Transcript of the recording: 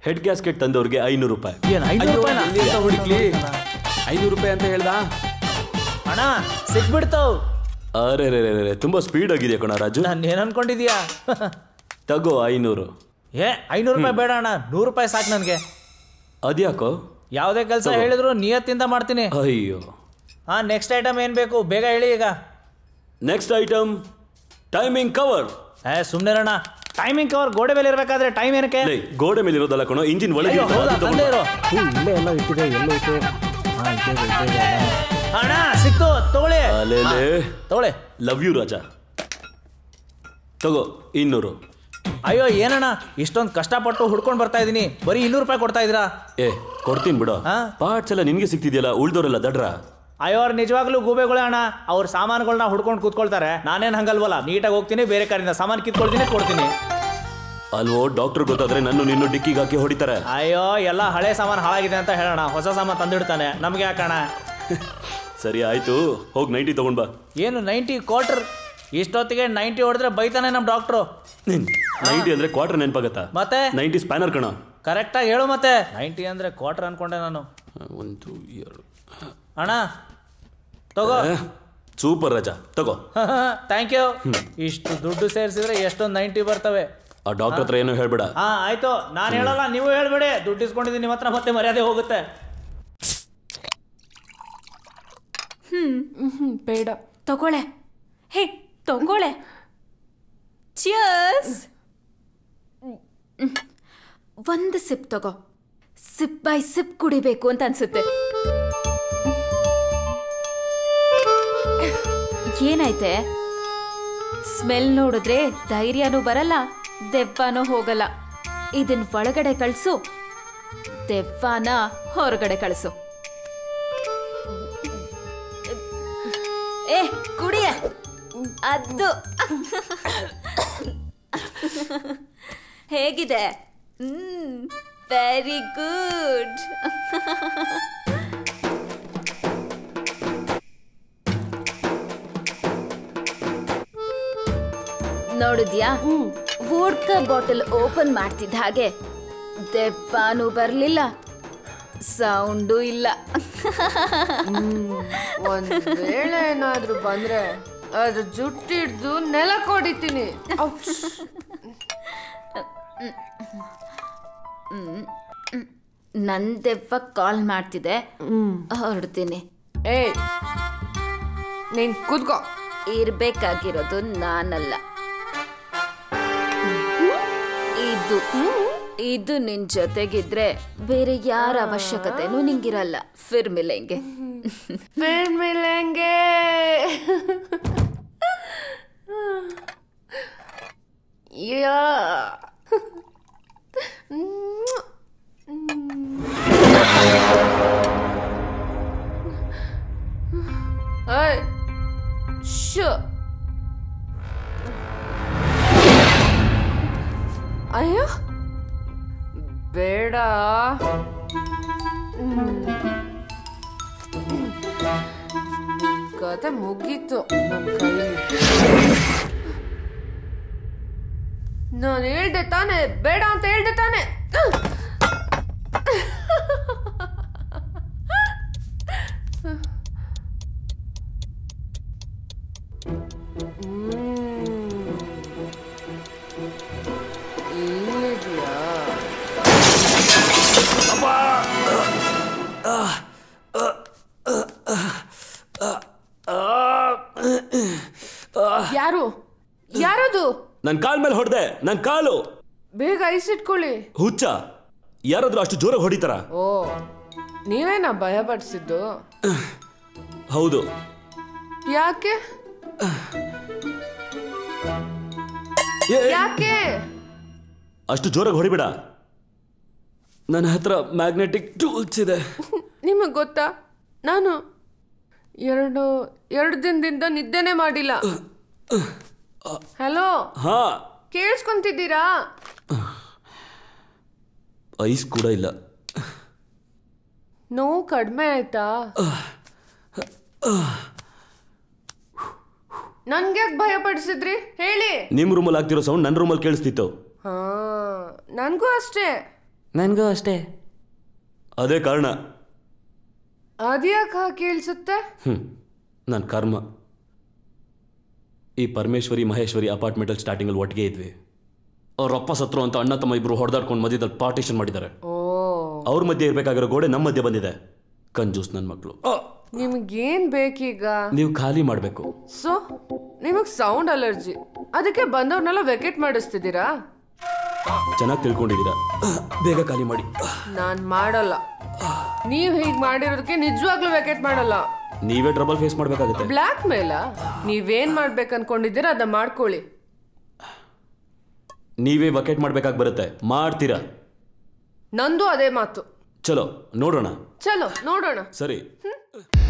Head gasket ತಂದವ್ರಿಗೆ ಐನೂರು ರೂಪಾಯಿ ಏನ್ ಐನೂರು ಅಯ್ಯೋ, ರೂಪಾಯಿನ? ಎಲ್ಲಿಂದ ಹುಡುಕ್ಲಿ ಐನೂರು ರೂಪಾಯಿ ಅಂತ ಹೇಳ್ದ ಅಣ್ಣ ಸಿಕ್ಬಿಡ್ತಾವ್ ಅರೆ ರೇ ರೇ ತುಂಬಾ ಸ್ಪೀಡ್ ಆಗಿದೆಯಾ ಕಣ ರಾಜು ನಾನು ಏನ್ ಅನ್ಕೊಂಡಿದ್ಯಾ ತಗೋ ಐನೂರು ಏ ಐನೂರು ರೂಪಾಯಿ ಬೇಡ ಅಣ್ಣ ನೂರು ರೂಪಾಯಿ ಸಾಕು ನನಗೆ ಅದ್ಯಾಕೋ ಯಾವುದೇ ಕೆಲಸ ಹೇಳಿದ್ರು ನಿಯತ್ತಿಂದ ಮಾಡ್ತೀನಿ ಅಯ್ಯೋ ಹಾ ನೆಕ್ಸ್ಟ್ ಐಟಮ್ ಏನ್ ಬೇಕು ಬೇಗ ಹೇಳಿ ಈಗ ನೆಕ್ಸ್ಟ್ ಐಟಮ್ ಟೈಮಿಂಗ್ ಕವರ್ ಏ ಸುಮ್ನೆ ಅಣ್ಣ ಟೈಮಿಂಗ್ ಕವರ್ ಗೋಡೆ ಮೇಲೆ ಇರ್ಬೇಕಾದ್ರೆ ಟೈಮ್ ಏನಕ್ಕೆ ಗೋಡೆ ಮೇಲೆ ಇರೋದಲ್ಲ ಕಣೋ ಇಂಜಿನ್ ಒಳಗೆ ಅಯ್ಯೋ, ಇರ್ತದೆ, ಹೌದಾ? ಅದನ್ನ ತಂದೆ ಇರು. ತಗೊಂಡು ಹ್ಞೂ, ಇಲ್ಲೇ ಎಲ್ಲ ಇಟ್ಟಿದೆ ಎಲ್ಲೋ ಇಟ್ಟು ಹಾ, ಇದ್ದೇ ಇದೆ, ಇದ್ದೇ ಇದೆ ಅಣ್ಣ. ಅಣ್ಣ ಸಿಕ್ತು ತಗೊಳ್ಳಿ ಬಾ. ಅಲೆಲೆ ತಗೊಳ್ಳಿ ಲವ್ ಯು ರಾಜ ತಗೋ ಇನ್ನೂರು ಅಯ್ಯೋ ಏನಣ್ಣ ಇಷ್ಟೊಂದು ಕಷ್ಟಪಟ್ಟು ಹುಡ್ಕೊಂಡು ಬರ್ತಾ ಇದೀನಿ ಬರೀ ಇನ್ನೂರು ರೂಪಾಯಿ ಕೊಡ್ತಾ ಇದ್ದೀರಾ ಏ ಕೊಡ್ತೀನಿ ಬಿಡು ಹಾ? ಪಾರ್ಟ್ಸ್ ಎಲ್ಲ ನಿನ್ಗೆ ಸಿಗ್ತಿದ್ಯಲ್ಲ ಉಳ್ದೋರೆಲ್ಲ ದಡ್ರ ಅಯ್ಯೋ ಅವ್ರು ನಿಜವಾಗ್ಲೂ ಗೂಬೆಗಳೇ ಅಣ್ಣ ಅವ್ರ ಸಾಮಾನುಗಳನ್ನ ಹುಡ್ಕೊಂಡು ಕೂತ್ಕೊಳ್ತಾರೆ ನಾನೇನು ಹಂಗಲ್ವಲ್ಲ ನೀಟಾಗಿ ಹೋಗ್ತೀನಿ ಬೇರೆ ಕಾರಿಂದ ಸಾಮಾನು ಕಿತ್ಕೊಳ್ತೀನಿ ಕೊಡ್ತೀನಿ ಅಲ್ವೋ ಡಾಕ್ಟರ್ ಗೊತ್ತಾದ್ರೆ ನನ್ನ ನಿನ್ನ ಡಿಕ್ಕಿಗೆ ಹಾಕಿ ಹೊಡಿತಾರೆ ಅಯ್ಯೋ ಎಲ್ಲ ಹಳೆ ಸಾಮಾನು ಹಾಳಾಗಿದೆ ಅಂತ ಹೇಳೋಣ ಹೊಸ ಸಾಮಾನು ತಂದಿಡ್ತಾನೆ ನಮಗೆ ಯಾಕಣ ಸರಿ ಆಯ್ತು ಹೋಗಿ ನೈಂಟಿ ತಗೊಂಡ್ ಬಾ ಏನು ನೈಂಟಿ ಕ್ವಾರ್ಟರ್ ಇಷ್ಟೊತ್ತಿಗೆ ನೈಂಟಿ ಹೊಡೆದ್ರೆ ಬೈತಾನೆ ನಮ್ಮ ಡಾಕ್ಟ್ರು ನೈಂಟಿ ಅಂದ್ರೆ ಕ್ವಾರ್ಟರ್ ನೆನಪಾಗತ್ತಾ ಮತ್ತೆ ನೈಂಟಿ ಸ್ಪ್ಯಾನರ್ ಕಣ ಕರೆಕ್ಟಾಗಿ ಹೇಳು ಮತ್ತೆ ನೈಂಟಿ ಅಂದ್ರೆ ಕ್ವಾರ್ಟರ್ ಅನ್ಕೊಂಡೆ ನಾನು ಒಂದು ಎರಡು ಅಣ್ಣ ತಗೋ ಸೂಪರ್ ರಾಜ ತಗೋ ಥ್ಯಾಂಕ್ ಯು ಇಷ್ಟು ದುಡ್ಡು ಸೇರಿಸಿದ್ರೆ ಎಷ್ಟೊಂದು ನೈಂಟಿ ಬರ್ತವೆ ಆ ಡಾಕ್ಟರ್ ಹತ್ರ ಏನು ಹೇಳ್ಬೇಡ ಹಾ ಆಯ್ತು ನಾನು ಹೇಳಲ್ಲ ನೀವು ಹೇಳ್ಬೇಡಿ ದುಡ್ಡು ಇಸ್ಕೊಂಡಿದ್ದೀನಿ ನಿಮ್ಮ ಹತ್ರ ಮತ್ತೆ ಮರ್ಯಾದೆ ಹೋಗುತ್ತೆ ಹ್ಮ್ ಬೇಡ ತಗೊಳ್ಳೆ ಹೇ ತಗೊಳ್ಳೆ ಚಿಯರ್ಸ್ ಒಂದು ಸಿಪ್ ತಗೋ ಸಿಪ್ ಬೈ ಸಿಪ್ ಕುಡಿಬೇಕು ಅಂತ ಅನ್ಸುತ್ತೆ ಏನಾಯ್ತೆ ಸ್ಮೆಲ್ ನೋಡಿದ್ರೆ ಧೈರ್ಯನೂ ಬರಲ್ಲ ದೆವ್ವನೂ ಹೋಗಲ್ಲ ಇದನ್ ಒಳಗಡೆ ಕಳ್ಸು ದೆವ್ವನ ಹೊರಗಡೆ ಕಳಿಸು ಏ ಕುಡಿಯ ಅದು ಹೇಗಿದೆ ವೆರಿ ಗುಡ್ ನೋಡಿದ್ಯಾ ವೋಡ್ಕಾ ಬಾಟಲ್ ಓಪನ್ ಮಾಡ್ತಿದ್ದ ಹಾಗೆ ದೆವ್ವನೂ ಬರ್ಲಿಲ್ಲ ಸೌಂಡು ಇಲ್ಲ ಒಂದ್ ವೇಳೆ ಏನಾದ್ರೂ ಬಂದ್ರೆ ಅದ್ರ ಜುಟ್ಟಿಡ್ದು ನೆಲ ಕೊಡಿತೀನಿ ನನ್ ದೆವ್ವ ಕಾಲ್ ಮಾಡ್ತಿದೆ ಹೊರಡ್ತೀನಿ ಏಯ್ ನೀನ್ ಕೂತ್ಕೋ ಇರ್ಬೇಕಾಗಿರೋದು ನಾನಲ್ಲ ಇದು ಇದು ನಿನ್ ಜೊತೆಗಿದ್ರೆ ಬೇರೆ ಯಾರ ಅವಶ್ಯಕತೆನೂ ನಿಂಗಿರಲ್ಲ ಫಿರ್ ಮಿಲೆಂಗೆ फिर मिलेंगे या Hey, shh. ಅಯ್ಯೋ ಬೇಡ ಕತೆ ಮುಗೀತು ನನ್ನ ಕೈಲಿ ನಾನು ಹೇಳ್ದೆ ತಾನೆ ಬೇಡ ಅಂತ ಹೇಳ್ದೆ ತಾನೆ ಇಲ್ಲಿದ್ಯಾ ಯಾರು ಯಾರದು ನನ್ ಕಾಲ್ ಮೇಲೆ ಹೊಡೆದೆ ನನ್ ಕಾಲು ಬೇಗ ಐಸಿಟ್ಕೊಳ್ಳಿ ಹುಚ್ಚ ಯಾರಾದ್ರೂ ಅಷ್ಟು ಜೋರಾಗಿ ಹೊಡಿತಾರ ಓ ನೀವೇನಾ ಭಯ ಪಡಿಸಿದ್ದು ಹೌದು ಯಾಕೆ ಏ, ಯಾಕೆ ಅಷ್ಟು ಜೋರಾಗಿ ಹೊಡಿಬೇಡ ನನ್ನ ಹತ್ರ ಮ್ಯಾಗ್ನೆಟಿಕ್ ಟೂಲ್ಸ್ ಇದೆ ನಿಮಗೆ ಗೊತ್ತಾ ನಾನು ಎರಡು ಎರಡು ದಿನದಿಂದ ನಿದ್ದೆನೆ ಮಾಡಿಲ್ಲ ಹಲೋ ಹಾ ಕೇಳಿಸ್ಕೊಂತಿದ್ದೀರಾ ಐಸ್ ಕೂಡ ಇಲ್ಲ ನೋವು ಕಡಿಮೆ ಆಯ್ತಾ ನನ್ಗ್ಯಾಕೆ ಭಯ ಪಡಿಸಿದ್ರಿ ಹೇಳಿ ನಿಮ್ ರೂಮಲ್ಲಿ ಆಗ್ತಿರೋ ಸೌಂಡ್ ನನ್ನ ರೂಮಲ್ಲಿ ಕೇಳಿಸ್ತಿತ್ತು ಹಾ ನನ್ಗೂ ಅಷ್ಟೇ ನನಗೂ ಅಷ್ಟೇ ಅದೇ ಕಾರಣ ಅದ್ಯಾಕೆ ಹಾಕಿ ಕೇಳಿಸುತ್ತೆ ಹ್ಞೂ ನನ್ನ ಕರ್ಮ ಈ ಪರಮೇಶ್ವರಿ ಮಹೇಶ್ವರಿ ಅಪಾರ್ಟ್ಮೆಂಟಲ್ಲಿ ಸ್ಟಾರ್ಟಿಂಗಲ್ಲಿ ಒಟ್ಟಿಗೆ ಇದ್ವಿ ಅವ್ರ ಅಪ್ಪ ಸತ್ರು ಅಂತ ಅಣ್ಣ ತಮ್ಮ ಇಬ್ರು ಹೊಡೆದಾಡ್ಕೊಂಡು ಮಧ್ಯದಲ್ಲಿ ಪಾರ್ಟಿಷನ್ ಮಾಡಿದ್ದಾರೆ ಓ ಅವ್ರ ಮಧ್ಯೆ ಇರಬೇಕಾಗಿರೋ ಗೋಡೆ ನಮ್ಮ ಮಧ್ಯೆ ಬಂದಿದೆ ಕಂಜೂಸ್ ನನ್ನ ಮಕ್ಕಳು ನಿಮ್ಗೇನ್ ಬೇಕೀಗ ನೀವು ಖಾಲಿ ಮಾಡಬೇಕು ಸೊ ನಿಮಗ್ ಸೌಂಡ್ ಅಲರ್ಜಿ ಅದಕ್ಕೆ ಬಂದವ್ರನ್ನೆಲ್ಲ ವೆಕೆಟ್ ಮಾಡಿಸ್ತಿದ್ದೀರಾ ಚೆನ್ನಾಗಿ ತಿಳ್ಕೊಂಡಿದ್ದೀರಾ ಬೇಗ ಖಾಲಿ ಮಾಡಿ ನಾನ್ ಮಾಡಲ್ಲ ನೀವ್ ಹೀಗ್ ಮಾಡಿರೋದಕ್ಕೆ ನಿಜವಾಗ್ಲೂ ವೆಕೆಟ್ ಮಾಡಲ್ಲ ನೀವೇ ಟ್ರಬಲ್ ಫೇಸ್ ಮಾಡಬೇಕಾಗುತ್ತೆ ಬ್ಲ್ಯಾಕ್ ಮೇಲ ನೀವೇನ್ ಮಾಡ್ಬೇಕು ಅನ್ಕೊಂಡಿದ್ದೀರಾ ಅದ ಮಾಡ್ಕೊಳ್ಳಿ ನೀವೇ ವಕೆಟ್ ಮಾಡ್ಬೇಕಾಗಿ ಬರುತ್ತೆ ಮಾಡ್ತೀರಾ ನಂದು ಅದೇ ಮಾತು ಚಲೋ ನೋಡೋಣ ಚಲೋ ನೋಡೋಣ ಸರಿ